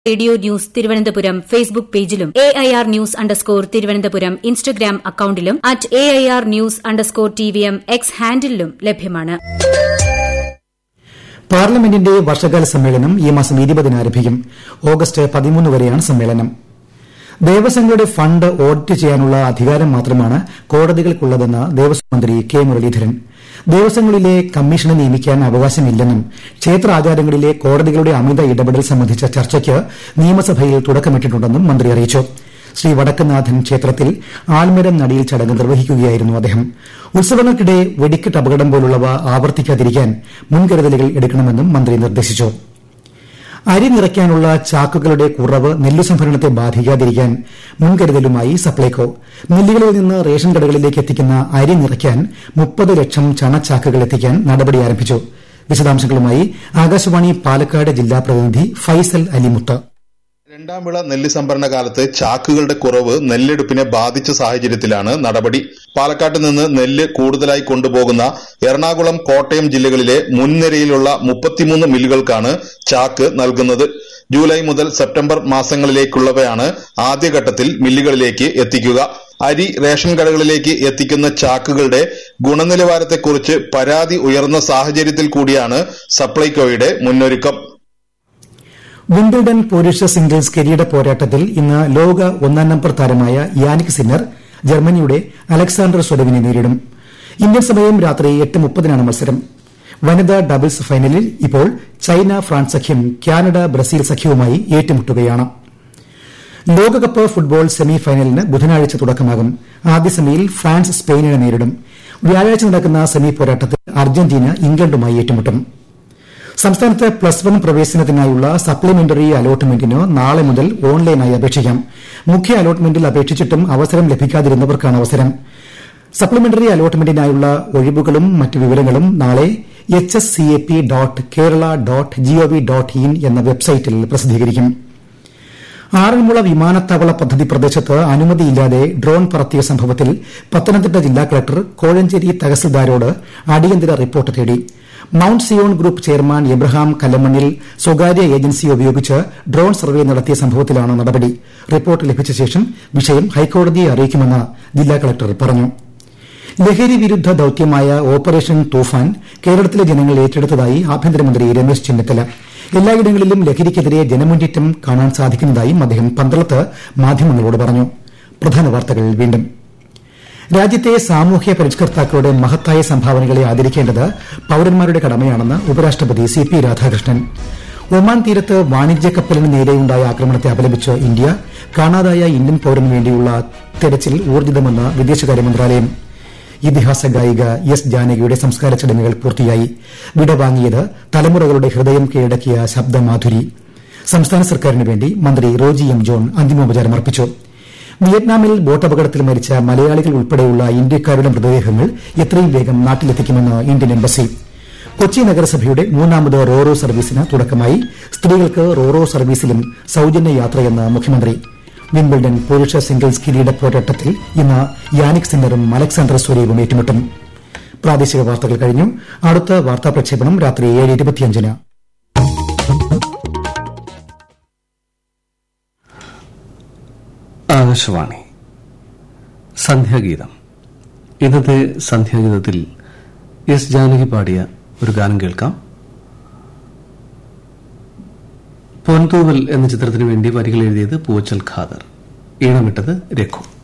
radio news Thiruvananthapuram Facebook പേജിലും A I R news underscore Thiruvananthapuram Instagram അക്കൌണ്ടിലും at A I R news underscore T V M X ഹാൻഡിലും ലഭ്യമാണ് പാർലമെന്റിന്റെ വർഷകാല സമ്മേളനം ഈ മാസം ഇരുപതിന് ആരംഭിക്കും ഓഗസ്റ്റ് പതിമൂന്ന് വരെയാണ് സമ്മേളനം ദേവസ്വങ്ങളുടെ ഫണ്ട് ഓഡിറ്റ് ചെയ്യാനുള്ള അധികാരം മാത്രമാണ് കോടതികൾക്കുള്ളതെന്ന് ദേവസ്വം മന്ത്രി കെ മുരളീധരൻ ദേവസ്വങ്ങളിലെ കമ്മീഷനെ നിയമിക്കാൻ അവകാശമില്ലെന്നും ക്ഷേത്രാചാരങ്ങളിലെ കോടതികളുടെ അമിത ഇടപെടൽ സംബന്ധിച്ച ചർച്ചയ്ക്ക് നിയമസഭയിൽ തുടക്കമിട്ടിട്ടുണ്ടെന്നും മന്ത്രി അറിയിച്ചു ശ്രീ വടക്കുംനാഥൻ ക്ഷേത്രത്തിൽ ആൽമരം നടീൽ ചടങ്ങ് നിർവഹിക്കുകയായിരുന്നു അദ്ദേഹം ഉത്സവങ്ങൾക്കിടെ വെടിക്കെട്ട് അപകടം പോലുള്ളവ ആവർത്തിക്കാതിരിക്കാൻ മുൻകരുതലുകൾ എടുക്കണമെന്നും മന്ത്രി നിർദ്ദേശിച്ചു അരി നിറയ്ക്കാനുള്ള ചാക്കുകളുടെ കുറവ് നെല്ലു സംഭരണത്തെ ബാധിക്കാതിരിക്കാൻ മുൻകരുതലുമായി സപ്ലൈകോ മില്ലുകളിൽ നിന്ന് റേഷൻ കടകളിലേക്ക് എത്തിക്കുന്ന അരി നിറയ്ക്കാൻ മുപ്പത് ലക്ഷം ചണച്ചാക്കുകൾ എത്തിക്കാൻ നടപടി ആരംഭിച്ചു വിശദാംശങ്ങളുമായി ആകാശവാണി പാലക്കാട് ജില്ലാ പ്രതിനിധി ഫൈസൽ അലിമുത്ത് രണ്ടാം വിള നെല്ല് സംഭരണ കാലത്ത് ചാക്കുകളുടെ കുറവ് നെല്ലെടുപ്പിനെ ബാധിച്ച സാഹചര്യത്തിലാണ് നടപടി പാലക്കാട്ട് നിന്ന് നെല്ല് കൂടുതലായി കൊണ്ടുപോകുന്ന എറണാകുളം കോട്ടയം ജില്ലകളിലെ മുൻനിരയിലുള്ള മുപ്പത്തിമൂന്ന് മില്ലുകൾക്കാണ് ചാക്ക് നൽകുന്നത് ജൂലൈ മുതൽ സെപ്റ്റംബർ മാസങ്ങളിലേക്കുള്ളവയാണ് ആദ്യഘട്ടത്തിൽ മില്ലുകളിലേക്ക് എത്തിക്കുക അരി റേഷൻ കടകളിലേക്ക് എത്തിക്കുന്ന ചാക്കുകളുടെ ഗുണനിലവാരത്തെക്കുറിച്ച് പരാതി ഉയർന്ന സാഹചര്യത്തിൽ കൂടിയാണ് സപ്ലൈകോയുടെ മുന്നൊരുക്കം വിംബിൾഡൺ പുരുഷ സിംഗിൾസ് കിരീട പോരാട്ടത്തിൽ ഇന്ന് ലോക ഒന്നാം നമ്പർ താരമായ യാനിക് സിന്നർ ജർമ്മനിയുടെ അലക്സാണ്ടർ സ്വരവിനെ നേരിടും ഇന്ത്യൻ സമയം രാത്രി എട്ട് മുപ്പതിനാണ് മത്സരം വനിതാ ഡബിൾസ് ഫൈനലിൽ ഇപ്പോൾ ചൈന ഫ്രാൻസ് സഖ്യം കാനഡ ബ്രസീൽ സഖ്യവുമായി ഏറ്റുമുട്ടുകയാണ് ലോകകപ്പ് ഫുട്ബോൾ സെമി ഫൈനലിന് ബുധനാഴ്ച തുടക്കമാകും ആദ്യ സെമിയിൽ ഫ്രാൻസ് സ്പെയിനിനെ നേരിടും വ്യാഴാഴ്ച നടക്കുന്ന സെമി പോരാട്ടത്തിൽ അർജന്റീന ഇംഗ്ലണ്ടുമായി ഏറ്റുമുട്ടും സംസ്ഥാനത്ത് പ്ലസ് വൺ പ്രവേശനത്തിനായുള്ള സപ്ലിമെന്ററി അലോട്ട്മെന്റിന് നാളെ മുതൽ ഓൺലൈനായി അപേക്ഷിക്കാം മുഖ്യ അലോട്ട്മെന്റിൽ അപേക്ഷിച്ചിട്ടും അവസരം ലഭിക്കാതിരുന്നവർക്കാണ് അവസരം സപ്ലിമെന്ററി അലോട്ട്മെന്റിനായുള്ള ഒഴിവുകളും മറ്റ് വിവരങ്ങളും നാളെ H S C A P dot Kerala dot GOV dot in എന്ന വെബ്സൈറ്റിൽ പ്രസിദ്ധീകരിക്കും ആറന്മുള വിമാനത്താവള പദ്ധതി പ്രദേശത്ത് അനുമതിയില്ലാതെ ഡ്രോൺ പറത്തിയ സംഭവത്തിൽ പത്തനംതിട്ട ജില്ലാ കളക്ടർ കോഴഞ്ചേരി തഹസിൽദാരോട് അടിയന്തര റിപ്പോർട്ട് തേടി Mount Zion Group chairman Abraham Kallamannil സ്വകാര്യ ഏജൻസി ഉപയോഗിച്ച് ഡ്രോൺ സർവേ നടത്തിയ സംഭവത്തിലാണ് നടപടി റിപ്പോർട്ട് ലഭിച്ച ശേഷം വിഷയം ഹൈക്കോടതിയെ അറിയിക്കുമെന്ന് ജില്ലാ കളക്ടർ പറഞ്ഞു ലഹരി വിരുദ്ധ ദൌത്യമായ ഓപ്പറേഷൻ തൂഫാൻ കേരളത്തിലെ ജനങ്ങൾ ഏറ്റെടുത്തതായി ആഭ്യന്തരമന്ത്രി രമേശ് ചെന്നിത്തല എല്ലായിടങ്ങളിലും ലഹരിക്കെതിരെ ജനമുന്നേറ്റം കാണാൻ സാധിക്കുന്നതായും അദ്ദേഹം പന്തളത്ത് മാധ്യമങ്ങളോട് പറഞ്ഞു പ്രധാന വാർത്തകൾ വീണ്ടും രാജ്യത്തെ സാമൂഹ്യ പരിഷ്കർത്താക്കളുടെ മഹത്തായ സംഭാവനകളെ ആദരിക്കേണ്ടത് പൌരന്മാരുടെ കടമയാണെന്ന് ഉപരാഷ്ട്രപതി സി പി രാധാകൃഷ്ണൻ ഒമാൻ തീരത്ത് വാണിജ്യ കപ്പലിന് നേരെയുണ്ടായ ആക്രമണത്തെ അപലപിച്ച് ഇന്ത്യ കാണാതായ ഇന്ത്യൻ പൌരന് വേണ്ടിയുള്ള തെരച്ചിൽ ഊർജിതമെന്ന് വിദേശകാര്യ മന്ത്രാലയം ഇതിഹാസ ഗായിക എസ് ജാനകിയുടെ സംസ്കാര ചടങ്ങുകൾ പൂർത്തിയായി വിടവാങ്ങിയത് തലമുറകളുടെ ഹൃദയം കീഴടക്കിയ ശബ്ദമാധുരി സംസ്ഥാന സർക്കാരിന് വേണ്ടി മന്ത്രി റോജി എം ജോൺ അന്തിമോപചാരം അർപ്പിച്ചു വിയറ്റ്നാമിൽ ബോട്ടപകടത്തിൽ മരിച്ച മലയാളികൾ ഉൾപ്പെടെയുള്ള ഇന്ത്യക്കാരുടെ മൃതദേഹങ്ങൾ എത്രയും വേഗം നാട്ടിലെത്തിക്കുമെന്ന് ഇന്ത്യൻ എംബസി കൊച്ചി നഗരസഭയുടെ മൂന്നാമത് റോറോ സർവീസിന് തുടക്കമായി സ്ത്രീകൾക്ക് റോറോ സർവീസിലും സൌജന്യ യാത്രയെന്ന് മുഖ്യമന്ത്രി വിംബിൾഡൺ പുരുഷ സിംഗിൾസ് കിരീട പോരാട്ടത്തിൽ ഇന്ന് യാനിക് സിന്നറും അലക്സാണ്ടർ സ്വരൂപും ഏറ്റുമുട്ടും പ്രാദേശിക വാർത്തകൾ കഴിഞ്ഞു അടുത്ത വാർത്താ പ്രക്ഷേപണം രാത്രി ഏഴ് ഇരുപത്തിയഞ്ചിന് ആകാശവാണി സന്ധ്യാഗീതം ഇന്നത്തെ സന്ധ്യാഗീതത്തിൽ എസ് ജാനകി പാടിയ ഒരു ഗാനം കേൾക്കാം പൊൻതൂവൽ എന്ന ചിത്രത്തിനു വേണ്ടി വരികൾ എഴുതിയത് പൂവച്ചൽ ഖാദർ ഈണമിട്ടത് രഘു